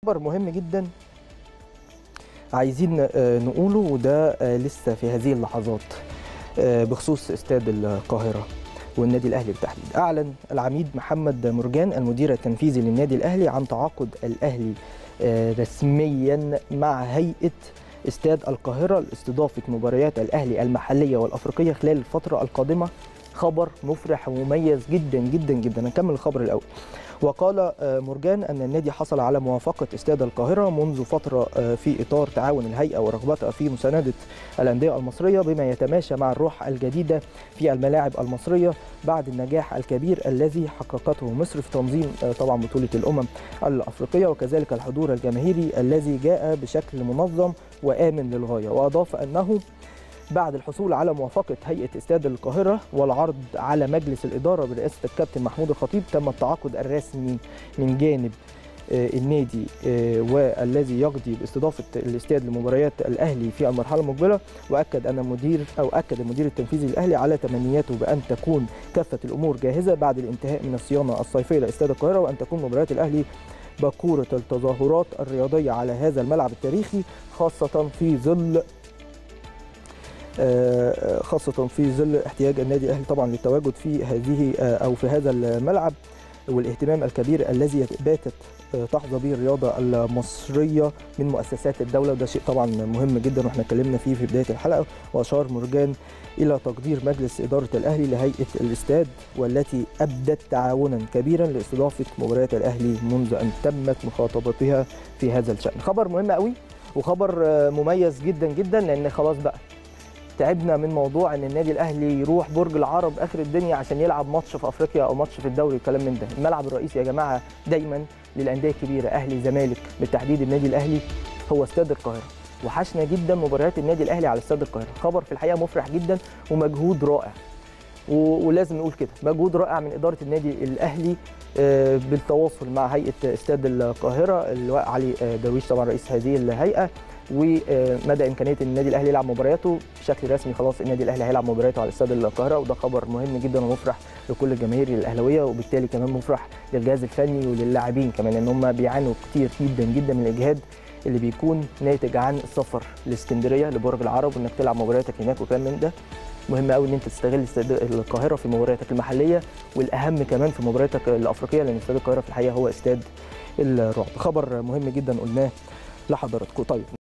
خبر مهم جدا عايزين آه، نقوله وده آه، لسه في هذه اللحظات آه، بخصوص استاد القاهره والنادي الاهلي بالتحديد اعلن العميد محمد مرجان المدير التنفيذي للنادي الاهلي عن تعاقد الاهلي آه، رسميا مع هيئه استاد القاهره لاستضافه مباريات الاهلي المحليه والافريقيه خلال الفتره القادمه خبر مفرح ومميز جدا جدا جدا نكمل الخبر الاول وقال آه، مرجان ان النادي حصل على موافقه استاد القاهره منذ فتره آه، في اطار تعاون الهيئه ورغبتها في مسانده الانديه المصريه بما يتماشى مع الروح الجديده في الملاعب المصريه بعد النجاح الكبير الذي حققته مصر في تنظيم آه، طبعا بطوله الامم الافريقيه وكذلك الحضور الجماهيري الذي جاء بشكل منظم وامن للغايه واضاف انه بعد الحصول على موافقة هيئة استاد القاهرة والعرض على مجلس الإدارة برئاسة الكابتن محمود الخطيب تم التعاقد الرسمي من جانب آه، النادي آه، والذي يقضي باستضافة الاستاد لمباريات الأهلي في المرحلة المقبلة وأكد أن المدير أو أكد المدير التنفيذي للأهلي على تمنياته بأن تكون كافة الأمور جاهزة بعد الانتهاء من الصيانة الصيفية لاستاد القاهرة وأن تكون مباريات الأهلي باكورة التظاهرات الرياضية على هذا الملعب التاريخي خاصة في ظل آه، خاصة في ظل احتياج النادي الأهلي طبعا للتواجد في هذه آه، أو في هذا الملعب والاهتمام الكبير الذي باتت آه، تحظى به الرياضة المصرية من مؤسسات الدولة وده شيء طبعا مهم جدا واحنا اتكلمنا فيه في بداية الحلقة وأشار مرجان إلى تقدير مجلس إدارة الأهلي لهيئة الاستاد والتي أبدت تعاونا كبيرا لاستضافة مباريات الأهلي منذ أن تمت مخاطبتها في هذا الشأن خبر مهم قوي وخبر آه، مميز جدا جدا لأن خلاص بقى تعبنا من موضوع ان النادي الاهلي يروح برج العرب اخر الدنيا عشان يلعب ماتش في افريقيا او ماتش في الدوري وكلام من ده الملعب الرئيسي يا جماعه دايما للانديه الكبيره اهلي زمالك بالتحديد النادي الاهلي هو استاد القاهره وحشنا جدا مباريات النادي الاهلي على استاد القاهره خبر في الحقيقه مفرح جدا ومجهود رائع و- ولازم نقول كده مجهود رائع من اداره النادي الاهلي آه، بالتواصل مع هيئه استاد القاهره اللواء علي آه، درويش طبعا رئيس هذه الهيئه ومدى امكانيه ان النادي الاهلي يلعب مبارياته بشكل رسمي خلاص النادي الاهلي هيلعب مبارياته على استاد القاهره وده خبر مهم جدا ومفرح لكل الجماهير الاهلاويه وبالتالي كمان مفرح للجهاز الفني وللاعبين كمان ان هم بيعانوا كتير جدا جدا من الاجهاد اللي بيكون ناتج عن السفر لاسكندريه لبرج العرب وانك تلعب مبارياتك هناك وكلام من ده مهم قوي ان انت تستغل استاد القاهره في مبارياتك المحليه والاهم كمان في مبارياتك الافريقيه لان استاد القاهره في الحقيقه هو استاد الرعب خبر مهم جدا قلناه لحضراتكم طيب